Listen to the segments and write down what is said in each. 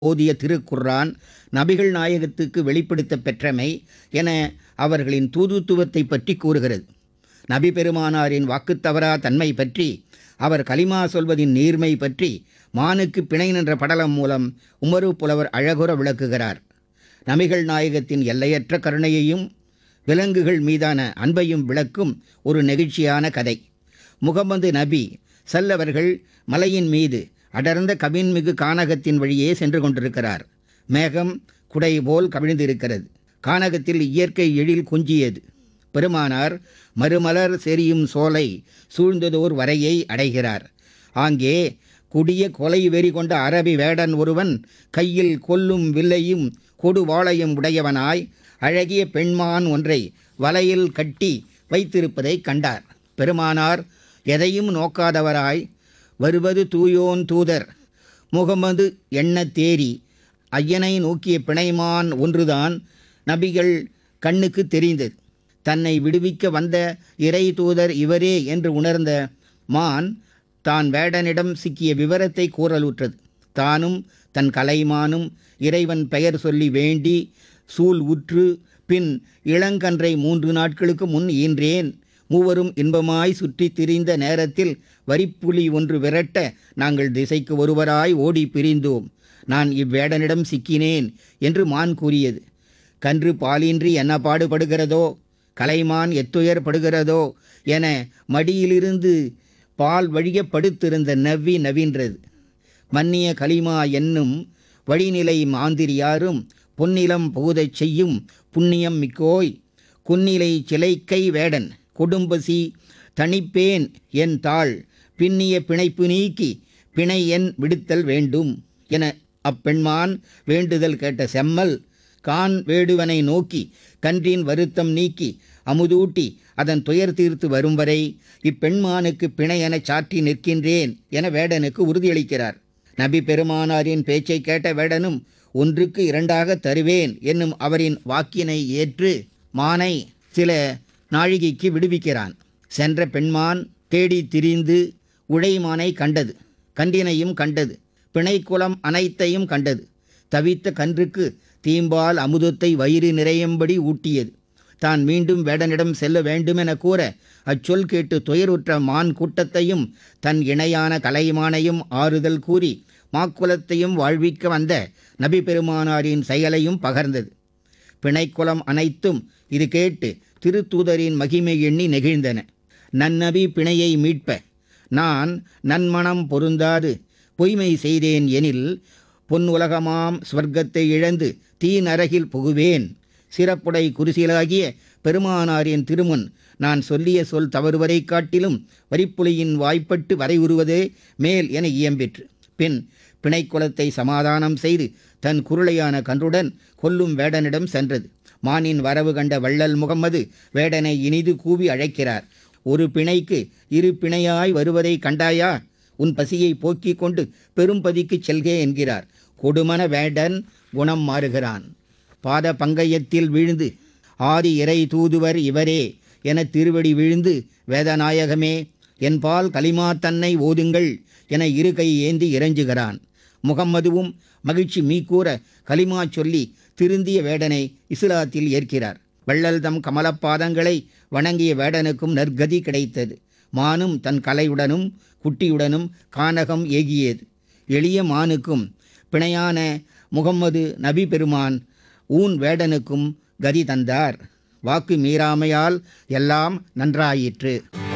ஓதிய திருக்குர்ஆன் நபிகள் நாயகத்துக்கு வெளிப்படுத்தப் பெற்றமை என அவர்களின் தூதுத்துவத்தை பற்றி கூறுகிறது நபி பெருமானாரின் வாக்குத்தவரா தன்மை பற்றி அவர் கலிமா சொல்வதின் நீர்மை பற்றி மானுக்கு பிணை நின்ற படலம் மூலம் உமரு புலவர் அழகுற விளக்குகிறார் நபிகள் நாயகத்தின் எல்லையற்ற கருணையையும் விலங்குகள் மீதான அன்பையும் விளக்கும் ஒரு நெகிழ்ச்சியான கதை முகமது நபி சல்லவர்கள் மலையின் மீது அடர்ந்த கவின்மிகு கானகத்தின் வழியே சென்று கொண்டிருக்கிறார் மேகம் குடை போல் கவிழ்ந்திருக்கிறது கானகத்தில் இயற்கை எழில் கொஞ்சியது பெருமானார் மறுமலர் செரியும் சோலை சூழ்ந்ததோர் வரையை அடைகிறார் ஆங்கே கொடிய கொலை வெறி கொண்ட அரபி வேடன் ஒருவன் கையில் கொல்லும் வில்லையும் கொடுவாளையும் உடையவனாய் அழகிய பெண்மான் ஒன்றை வலையில் கட்டி வைத்திருப்பதை கண்டார் பெருமானார் எதையும் நோக்காதவராய் வருவது தூயோன் தூதர் முகமது எண்ண தேறி ஐயனை நோக்கிய பிணைமான் ஒன்றுதான் நபிகள் கண்ணுக்கு தெரிந்தது தன்னை விடுவிக்க வந்த இறை தூதர் இவரே என்று உணர்ந்த மான் தான் வேடனிடம் சிக்கிய விவரத்தை கூறலுற்றது தானும் தன் கலைமானும் இறைவன் பெயர் சொல்லி வேண்டி சூல் உற்று பின் இளங்கன்றை மூன்று நாட்களுக்கு முன் ஈன்றேன் மூவரும் இன்பமாய் சுற்றித் திரிந்த நேரத்தில் வரிப்புலி ஒன்று விரட்ட நாங்கள் திசைக்கு ஒருவராய் ஓடி பிரிந்தோம் நான் இவ்வேடனிடம் சிக்கினேன் என்று மான் கூறியது கன்று பாலின்றி என்ன பாடுபடுகிறதோ கலைமான் எத்துயர் படுகிறதோ என மடியிலிருந்து பால் வழிய படுத்திருந்த நவ்வி நவின்றது மன்னிய கலிமா என்னும் வழிநிலை மாந்திரியாரும் பொன்னிலம் புகுதச் செய்யும் புண்ணியம் மிக்கோய் குன்னிலை சிலைக்கை வேடன் கொடும்பசி தணிப்பேன் என் தாள் பின்னிய பிணைப்பு நீக்கி பிணை என் விடுத்தல் வேண்டும் என அப்பெண்மான் வேண்டுதல் கேட்ட செம்மல் கான் வேடுவனை நோக்கி கன்றின் வருத்தம் நீக்கி அமுதூட்டி அதன் துயர் தீர்த்து வரும் வரை இப்பெண்மானுக்கு பிணை எனச் சாற்றி நிற்கின்றேன் என வேடனுக்கு உறுதியளிக்கிறார் நபி பெருமானாரின் பேச்சை கேட்ட வேடனும் ஒன்றுக்கு இரண்டாக தருவேன் என்னும் அவரின் வாக்கினை ஏற்று மானை சில நாழிகைக்கு விடுவிக்கிறான் சென்ற பெண்மான் தேடி திரிந்து உழைமானை கண்டது கன்றினையும் கண்டது பிணைக்குளம் அனைத்தையும் கண்டது தவித்த கன்றுக்கு தீம்பால் அமுதத்தை வயிறு நிறையும்படி ஊட்டியது தான் மீண்டும் வேடனிடம் செல்ல வேண்டுமென கூற அச்சொல் கேட்டு துயருற்ற மான் கூட்டத்தையும் தன் இணையான கலைமானையும் ஆறுதல் கூறி மாக்குலத்தையும் வாழ்விக்க வந்த நபி பெருமானாரின் செயலையும் பகர்ந்தது பிணைக்குளம் அனைத்தும் இது கேட்டு திருத்தூதரின் மகிமை எண்ணி நெகிழ்ந்தன நன்னபி பிணையை மீட்ப நான் நன்மணம் பொருந்தாது பொய்மை செய்தேன் எனில் பொன் உலகமாம் ஸ்வர்க்கத்தை இழந்து தீ நரகில் புகுவேன் சிறப்புடை குருசிலாகிய பெருமானாரின் திருமுன் நான் சொல்லிய சொல் தவறுவரை காட்டிலும் வரிப்புலியின் வாய்ப்பட்டு வரை உருவதே மேல் என இயம்பிற்று பின் பிணைக்குலத்தை சமாதானம் செய்து தன் குருளையான கன்றுடன் கொல்லும் வேடனிடம் சென்றது மானின் வரவு கண்ட வள்ளல் முகம்மது வேடனை இனிது கூவி அழைக்கிறார் ஒரு பிணைக்கு இரு பிணையாய் வருவதை கண்டாயா உன் பசியை போக்கிக் கொண்டு பெரும்பதிக்கு செல்கே என்கிறார் கொடுமன வேடன் குணம் மாறுகிறான் பாத பங்கயத்தில் வீழ்ந்து ஆதி இறை தூதுவர் இவரே என திருவடி விழுந்து வேதநாயகமே என்பால் கலிமா தன்னை ஓதுங்கள் என இரு கை ஏந்தி இறைஞ்சுகிறான் முகம்மதுவும் மகிழ்ச்சி மீக்கூற கலிமா சொல்லி திருந்திய வேடனை இஸ்லாத்தில் ஏற்கிறார் வள்ளல் தம் கமலப்பாதங்களை வணங்கிய வேடனுக்கும் நற்கதி கிடைத்தது மானும் தன் கலையுடனும் குட்டியுடனும் கானகம் ஏகியது எளிய மானுக்கும் பிணையான முகம்மது நபி பெருமான் ஊன் வேடனுக்கும் கதி தந்தார் வாக்கு மீறாமையால் எல்லாம் நன்றாயிற்று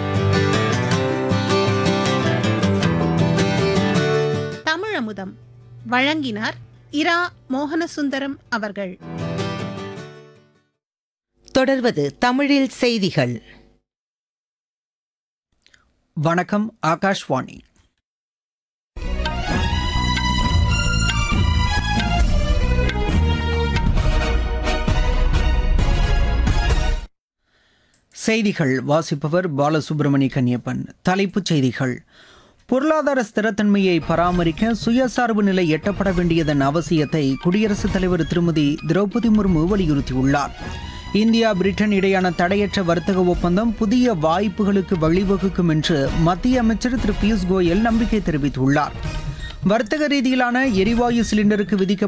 தமிழமுதம் வழங்கினார் இரா மோகனசுந்தரம் அவர்கள் தொடர்வது தமிழில் செய்திகள் வணக்கம் ஆகாஷ்வாணி செய்திகள் வாசிப்பவர் பாலசுப்ரமணி கன்னியப்பன் தலைப்புச் செய்திகள் பொருளாதார ஸ்திரத்தன்மையை பராமரிக்க சுயசார்பு நிலை எட்டப்பட வேண்டியதன் அவசியத்தை குடியரசுத் தலைவர் திருமதி திரௌபதி முர்மு வலியுறுத்தியுள்ளார் இந்தியா பிரிட்டன் இடையான தடையற்ற வர்த்தக ஒப்பந்தம் புதிய வாய்ப்புகளுக்கு வழிவகுக்கும் என்று மத்திய அமைச்சர் திரு பியூஷ் கோயல் நம்பிக்கை தெரிவித்துள்ளார் வர்த்தக ரீதியிலான எரிவாயு சிலிண்டருக்கு விதிக்க